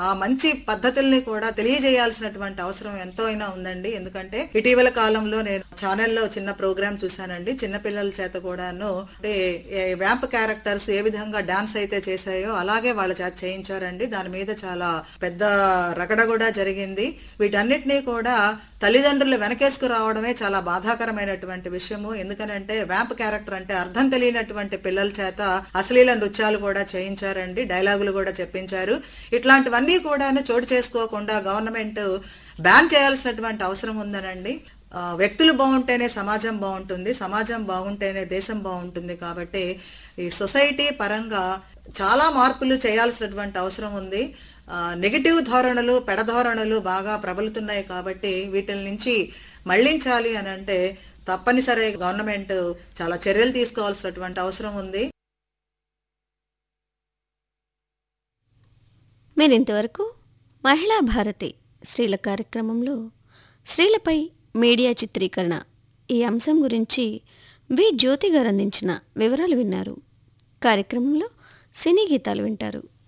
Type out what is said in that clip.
ఆ మంచి పద్ధతుల్ని కూడా తెలియజేయాల్సినటువంటి అవసరం ఎంతో అయినా ఉందండి ఎందుకంటే ఇటీవల కాలంలో నేను ఛానల్లో చిన్న ప్రోగ్రామ్ చూశానండి చిన్న పిల్లల చేత కూడాను అంటే వ్యాంప్ క్యారెక్టర్స్ ఏ విధంగా డాన్స్ అయితే చేశాయో అలాగే వాళ్ళ చేత చేయించారండి దాని మీద చాలా పెద్ద రగడ కూడా జరిగింది వీటన్నిటినీ కూడా తల్లిదండ్రులు వెనకేసుకు రావడమే చాలా బాధాకరమైనటువంటి విషయము ఎందుకనంటే వ్యాంప్ క్యారెక్టర్ అంటే అర్థం తెలియనటువంటి పిల్లల చేత అశ్లీల నృత్యాలు కూడా చేయించారండి డైలాగులు కూడా చెప్పించారు ఇట్లాంటివన్నీ కూడాను చోటు చేసుకోకుండా గవర్నమెంట్ బ్యాన్ చేయాల్సినటువంటి అవసరం ఉందనండి ఆ, వ్యక్తులు బాగుంటేనే సమాజం బాగుంటుంది సమాజం బాగుంటేనే దేశం బాగుంటుంది కాబట్టి ఈ సొసైటీ పరంగా చాలా మార్పులు చేయాల్సినటువంటి అవసరం ఉంది ఆ, నెగిటివ్ ధోరణులు పెడధోరణులు బాగా ప్రబలుతున్నాయి కాబట్టి వీటి నుంచి మళ్లించాలి అని అంటే తప్పనిసరి గవర్నమెంట్ చాలా చర్యలు తీసుకోవాల్సినటువంటి అవసరం ఉంది మీరు ఇంతవరకు మహిళా భారతి స్త్రీల కార్యక్రమంలో స్త్రీలపై మీడియా చిత్రీకరణ ఈ అంశం గురించి వి జ్యోతి గారు అందించిన వివరాలు విన్నారు కార్యక్రమంలో సినీ గీతాలు వింటారు